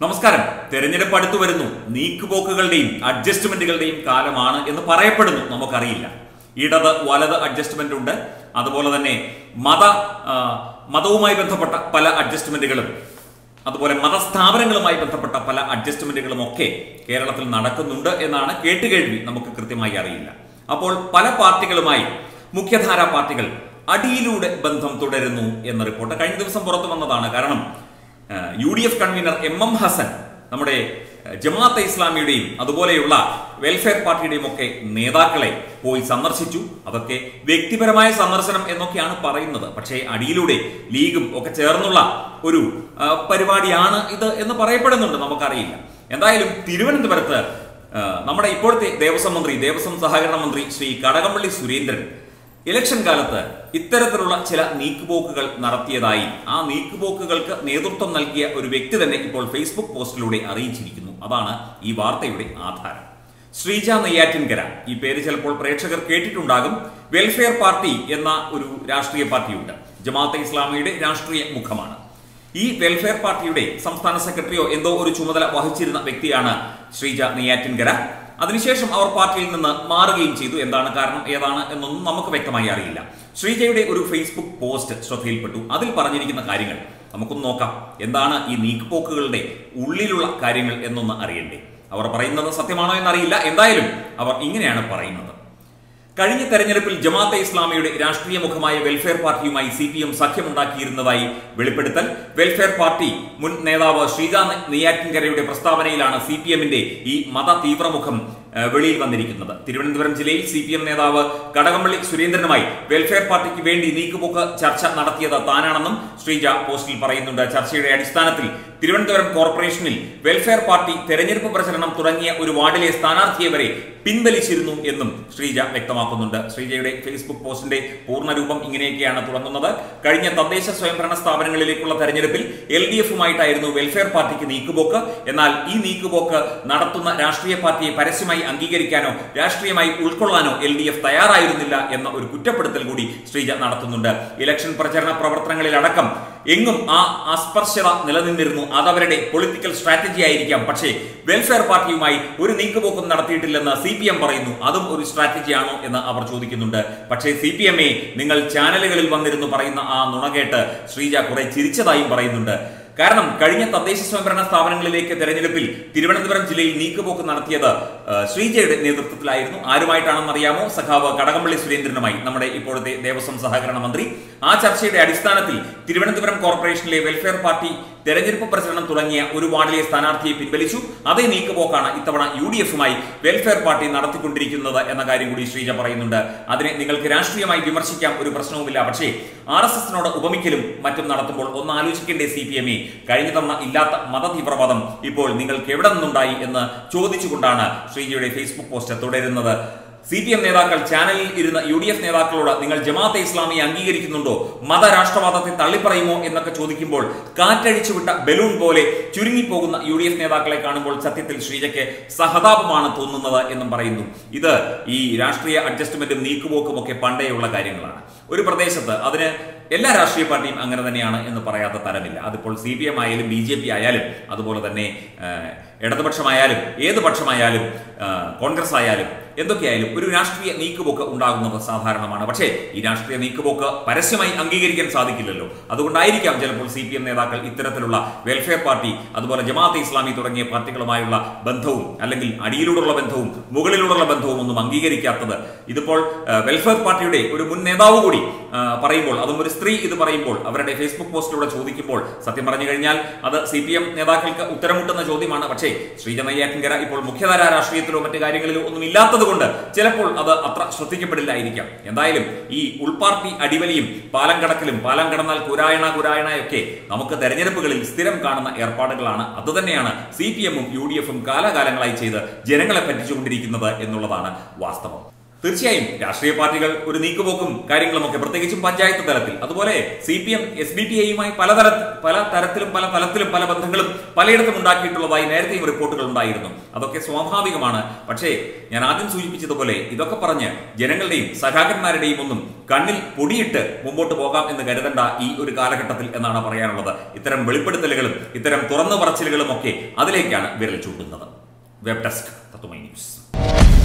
നമസ്കാരം തെരഞ്ഞെടുപ്പ് അടുത്തു വരുന്നു നീക്കുപോക്കുകളുടെയും അഡ്ജസ്റ്റ്മെന്റുകളുടെയും കാലമാണ് എന്ന് പറയപ്പെടുന്നു നമുക്കറിയില്ല ഇടത് വലത് അഡ്ജസ്റ്റ്മെന്റ് ഉണ്ട് അതുപോലെ തന്നെ മത ആ, മതവുമായി ബന്ധപ്പെട്ട പല അഡ്ജസ്റ്റ്മെന്റുകളും അതുപോലെ മതസ്ഥാപനങ്ങളുമായി ബന്ധപ്പെട്ട പല അഡ്ജസ്റ്റ്മെന്റുകളും ഒക്കെ കേരളത്തിൽ നടക്കുന്നുണ്ട് എന്നാണ് കേട്ടുകേൾവി നമുക്ക് കൃത്യമായി അറിയില്ല അപ്പോൾ പല പാർട്ടികളുമായി മുഖ്യധാര പാർട്ടികൾ അടിയിലൂടെ ബന്ധം തുടരുന്നു എന്ന റിപ്പോർട്ട് കഴിഞ്ഞ ദിവസം പുറത്തു വന്നതാണ് കാരണം U D F convenor M M Hassan നമ്മുടെ ഏഹ്, ജമാഅത്തെ ഇസ്ലാമിയുടെയും അതുപോലെയുള്ള വെൽഫെയർ പാർട്ടിയുടെയും ഒക്കെ നേതാക്കളെ പോയി സന്ദർശിച്ചു അതൊക്കെ വ്യക്തിപരമായ സന്ദർശനം എന്നൊക്കെയാണ് പറയുന്നത് പക്ഷേ അടിയിലൂടെ ലീഗും ഒക്കെ ചേർന്നുള്ള ഒരു ആ, പരിപാടിയാണ് ഇത് എന്ന് പറയപ്പെടുന്നുണ്ട് നമുക്കറിയില്ല എന്തായാലും തിരുവനന്തപുരത്ത് ആ, നമ്മുടെ ഇപ്പോഴത്തെ ദേവസ്വം മന്ത്രി ദേവസ്വം സഹകരണ മന്ത്രി ശ്രീ കടകംപള്ളി സുരേന്ദ്രൻ ഇലക്ഷൻ കാലത്ത് ഇത്തരത്തിലുള്ള ചില നീക്കുപോക്കുകൾ നടത്തിയതായി ആ നീക്കുപോക്കുകൾക്ക് നേതൃത്വം നൽകിയ ഒരു വ്യക്തി തന്നെ ഇപ്പോൾ ഫേസ്ബുക്ക് പോസ്റ്റിലൂടെ അറിയിച്ചിരിക്കുന്നു അതാണ് ഈ വാർത്തയുടെ ആധാരം ശ്രീജ നെയ്യാറ്റിൻകര ഈ പേര് ചിലപ്പോൾ പ്രേക്ഷകർ കേട്ടിട്ടുണ്ടാകും വെൽഫെയർ പാർട്ടി എന്ന ഒരു രാഷ്ട്രീയ പാർട്ടിയുണ്ട് ജമാഅത്തെ ഇസ്ലാമിയുടെ രാഷ്ട്രീയ മുഖമാണ് ഈ വെൽഫെയർ പാർട്ടിയുടെ സംസ്ഥാന സെക്രട്ടറിയോ എന്തോ ഒരു ചുമതല വഹിച്ചിരുന്ന വ്യക്തിയാണ് ശ്രീജ നെയ്യാറ്റിൻകര അതിനുശേഷം അവർ പാർട്ടിയിൽ നിന്ന് മാറുകയും ചെയ്തു എന്താണ് കാരണം ഏതാണ് എന്നൊന്നും നമുക്ക് വ്യക്തമായി അറിയില്ല ശ്രീജയുടെ ഒരു ഫേസ്ബുക്ക് പോസ്റ്റ് ശ്രദ്ധയിൽപ്പെട്ടു അതിൽ പറഞ്ഞിരിക്കുന്ന കാര്യങ്ങൾ നമുക്കൊന്ന് നോക്കാം എന്താണ് ഈ നീക്കുപോക്കുകളുടെ ഉള്ളിലുള്ള കാര്യങ്ങൾ എന്നൊന്ന് അറിയണ്ടേ അവർ പറയുന്നത് സത്യമാണോ എന്നറിയില്ല എന്തായാലും അവർ ഇങ്ങനെയാണ് പറയുന്നത് കഴിഞ്ഞ തെരഞ്ഞെടുപ്പിൽ ജമാഅത്തെ ഇസ്ലാമിയുടെ രാഷ്ട്രീയ മുഖമായ വെൽഫെയർ പാർട്ടിയുമായി സി പി എം സഖ്യമുണ്ടാക്കിയിരുന്നതായി വെളിപ്പെടുത്തൽ വെൽഫെയർ പാർട്ടി മുൻ നേതാവ് ശ്രീജ നെയ്യാറ്റിൻകരയുടെ പ്രസ്താവനയിലാണ് സി പി എമ്മിന്റെ ഈ മത തീവ്രമുഖം ഏഹ്, വെളിയിൽ വന്നിരിക്കുന്നത് തിരുവനന്തപുരം ജില്ലയിൽ സി പി എം നേതാവ് കടകംപള്ളി സുരേന്ദ്രനുമായി വെൽഫെയർ പാർട്ടിക്ക് വേണ്ടി നീക്കുപോക്ക് ചർച്ച നടത്തിയത് താനാണെന്നും ശ്രീജ പോസ്റ്റിൽ പറയുന്നുണ്ട് ചർച്ചയുടെ അടിസ്ഥാനത്തിൽ തിരുവനന്തപുരം കോർപ്പറേഷനിൽ വെൽഫെയർ പാർട്ടി തെരഞ്ഞെടുപ്പ് പ്രചരണം തുടങ്ങിയ ഒരു വാർഡിലെ സ്ഥാനാർത്ഥിയെ വരെ പിൻവലിച്ചിരുന്നു എന്നും ശ്രീജ വ്യക്തമാക്കുന്നുണ്ട് ശ്രീജയുടെ ഫേസ്ബുക്ക് പോസ്റ്റിന്റെ പൂർണ്ണരൂപം ഇങ്ങനെയൊക്കെയാണ് തുടങ്ങുന്നത് കഴിഞ്ഞ തദ്ദേശ സ്വയംഭരണ സ്ഥാപനങ്ങളിലേക്കുള്ള തെരഞ്ഞെടുപ്പിൽ എൽ ഡി എഫുമായിട്ടായിരുന്നു വെൽഫെയർ പാർട്ടിക്ക് നീക്കുപോക്ക് എന്നാൽ ഈ നീക്കുപോക്ക് നടത്തുന്ന രാഷ്ട്രീയ പാർട്ടിയെ പരസ്യമായി അംഗീകരിക്കാനോ രാഷ്ട്രീയമായി ഉൾക്കൊള്ളാനോ എൽ ഡി എഫ് തയ്യാറായിരുന്നില്ല എന്ന ഒരു കുറ്റപ്പെടുത്തൽ കൂടി ശ്രീജ നടത്തുന്നുണ്ട് ഇലക്ഷൻ പ്രചരണ പ്രവർത്തനങ്ങളിലടക്കം എങ്ങും ആ അസ്പർശ്യത നിലനിന്നിരുന്നു അതവരുടെ പൊളിറ്റിക്കൽ സ്ട്രാറ്റജി ആയിരിക്കാം പക്ഷേ വെൽഫെയർ പാർട്ടിയുമായി ഒരു നീക്കുപോക്കും നടത്തിയിട്ടില്ലെന്ന് സി പി എം പറയുന്നു അതും ഒരു സ്ട്രാറ്റജിയാണോ എന്ന് അവർ ചോദിക്കുന്നുണ്ട് പക്ഷേ സി പി എമ്മെ നിങ്ങൾ ചാനലുകളിൽ വന്നിരുന്നു പറയുന്ന ആ നുണ കേട്ട് ശ്രീജ കുറെ ചിരിച്ചതായും പറയുന്നുണ്ട് കാരണം കഴിഞ്ഞ തദ്ദേശ സ്വയംഭരണ സ്ഥാപനങ്ങളിലേക്ക് തെരഞ്ഞെടുപ്പിൽ തിരുവനന്തപുരം ജില്ലയിൽ നീക്കുപോക്ക് നടത്തിയത് ആ, ശ്രീജയുടെ നേതൃത്വത്തിലായിരുന്നു ആരുമായിട്ടാണെന്ന് അറിയാമോ സഖാവ് കടകംപള്ളി സുരേന്ദ്രനുമായി നമ്മുടെ ഇപ്പോഴത്തെ ദേവസ്വം സഹകരണ മന്ത്രി ആ ചർച്ചയുടെ അടിസ്ഥാനത്തിൽ തിരുവനന്തപുരം കോർപ്പറേഷനിലെ വെൽഫെയർ പാർട്ടി തെരഞ്ഞെടുപ്പ് പ്രചരണം തുടങ്ങിയ ഒരു വാർഡിലെ സ്ഥാനാർത്ഥിയെ പിൻവലിച്ചു അതേ നീക്കുപോക്കാണ് ഇത്തവണ യു ഡി എഫുമായി വെൽഫെയർ പാർട്ടി നടത്തിക്കൊണ്ടിരിക്കുന്നത് എന്ന കാര്യം കൂടി ശ്രീജ പറയുന്നുണ്ട് അതിനെ നിങ്ങൾക്ക് രാഷ്ട്രീയമായി വിമർശിക്കാം ഒരു പ്രശ്നവുമില്ല പക്ഷേ ആർ എസ് എസിനോട് ഉപമിക്കലും മറ്റും നടത്തുമ്പോൾ ഒന്ന് ആലോചിക്കേണ്ടേ സി പി എമ്മെ കഴിഞ്ഞ തവണ ഇല്ലാത്ത മതതീവ്രവാദം ഇപ്പോൾ നിങ്ങൾക്ക് എവിടെ നിന്നുണ്ടായി എന്ന് ചോദിച്ചുകൊണ്ടാണ് ശ്രീജയുടെ ഫേസ്ബുക്ക് പോസ്റ്റ് തുടരുന്നത് സി പി എം നേതാക്കൾ ചാനലിൽ ഇരുന്ന യു ഡി എഫ് നേതാക്കളോട് നിങ്ങൾ ജമാഅത്തെ ഇസ്ലാമിയെ അംഗീകരിക്കുന്നുണ്ടോ മതരാഷ്ട്രവാദത്തെ തള്ളിപ്പറയുമോ എന്നൊക്കെ ചോദിക്കുമ്പോൾ കാറ്റഴിച്ചു വിട്ട ബലൂൺ പോലെ ചുരുങ്ങിപ്പോകുന്ന യു ഡി എഫ് നേതാക്കളെ കാണുമ്പോൾ സത്യത്തിൽ ശ്രീജയ്ക്ക് സഹതാപമാണ് തോന്നുന്നത് എന്നും പറയുന്നു ഇത് ഈ രാഷ്ട്രീയ അഡ്ജസ്റ്റ്മെന്റും നീക്കുപോക്കും ഒക്കെ പണ്ടേയുള്ള കാര്യങ്ങളാണ് ഒരു പ്രദേശത്ത് അതിന് എല്ലാ രാഷ്ട്രീയ പാർട്ടിയും അങ്ങനെ തന്നെയാണ് എന്ന് പറയാത്ത തരമില്ല അതിപ്പോൾ സി പി എം ആയാലും ബി ജെ പി ആയാലും അതുപോലെ തന്നെ ആ, ഇടതുപക്ഷമായാലും ഏത് പക്ഷമായാലും ആ, കോൺഗ്രസ് ആയാലും എന്തൊക്കെയായാലും ഒരു രാഷ്ട്രീയ നീക്കുപോക്ക് ഉണ്ടാകുന്നത് സാധാരണമാണ് പക്ഷേ ഈ രാഷ്ട്രീയ നീക്കുപോക്ക് പരസ്യമായി അംഗീകരിക്കാൻ സാധിക്കില്ലല്ലോ അതുകൊണ്ടായിരിക്കാം ചിലപ്പോൾ സി പി എം നേതാക്കൾ ഇത്തരത്തിലുള്ള വെൽഫെയർ പാർട്ടി അതുപോലെ ജമാഅത്തെ ഇസ്ലാമി തുടങ്ങിയ പാർട്ടികളുമായുള്ള ബന്ധവും അല്ലെങ്കിൽ അടിയിലൂടെയുള്ള ബന്ധവും മുകളിലൂടെയുള്ള ബന്ധവും ഒന്നും അംഗീകരിക്കാത്തത് ഇതിപ്പോൾ ആ, വെൽഫെയർ പാർട്ടിയുടെ ഒരു മുൻ നേതാവ് കൂടി ആ, പറയുമ്പോൾ അതും ഒരു സ്ത്രീ ഇത് പറയുമ്പോൾ അവരുടെ ഫേസ്ബുക്ക് പോസ്റ്റിലൂടെ ചോദിക്കുമ്പോൾ സത്യം പറഞ്ഞു കഴിഞ്ഞാൽ അത് സി പി എം നേതാക്കൾക്ക് ഉത്തരമുട്ടുന്ന ചോദ്യമാണ് പക്ഷേ ശ്രീജ നെയ്യാറ്റിൻകര ഇപ്പോൾ മുഖ്യധാര രാഷ്ട്രീയത്തിലോ മറ്റു കാര്യങ്ങളിലോ ഒന്നും ഇല്ലാത്തത് കൊണ്ട് ചിലപ്പോൾ അത് അത്ര ശ്രദ്ധിക്കപ്പെടില്ലായിരിക്കാം എന്തായാലും ഈ ഉൾപാർട്ടി അടിവലിയും പാലം കടക്കലും പാലം കടന്നാൽ കുരായണ കുരായണ ഒക്കെ നമുക്ക് തെരഞ്ഞെടുപ്പുകളിൽ സ്ഥിരം കാണുന്ന ഏർപ്പാടുകളാണ് അതുതന്നെയാണ് സി പി എമ്മും യു ഡി എഫും കാലാകാലങ്ങളായി ചെയ്ത് ജനങ്ങളെ പറ്റിച്ചുകൊണ്ടിരിക്കുന്നത് എന്നുള്ളതാണ് വാസ്തവം തീർച്ചയായും രാഷ്ട്രീയ പാർട്ടികൾ ഒരു നീക്കുപോക്കും കാര്യങ്ങളുമൊക്കെ പ്രത്യേകിച്ചും പഞ്ചായത്ത് തലത്തിൽ അതുപോലെ C P M S B T ഐയുമായി പലതര പല തരത്തിലും പല തലത്തിലും പല ബന്ധങ്ങളും പലയിടത്തും ഉണ്ടാക്കിയിട്ടുള്ളതായി നേരത്തെയും റിപ്പോർട്ടുകൾ ഉണ്ടായിരുന്നു അതൊക്കെ സ്വാഭാവികമാണ് പക്ഷേ ഞാൻ ആദ്യം സൂചിപ്പിച്ചതുപോലെ ഇതൊക്കെ പറഞ്ഞ് ജനങ്ങളുടെയും സഖാക്കന്മാരുടെയും ഒന്നും കണ്ണിൽ പൊടിയിട്ട് മുമ്പോട്ട് പോകാം എന്ന് കരുതണ്ട ഈ ഒരു കാലഘട്ടത്തിൽ എന്നാണ് പറയാനുള്ളത് ഇത്തരം വെളിപ്പെടുത്തലുകളും ഇത്തരം തുറന്നു പറച്ചിലുകളും ഒക്കെ അതിലേക്കാണ് വിരൽ ചൂണ്ടുന്നത് വെബ് ഡെസ്ക് തത്വമൈ ന്യൂസ്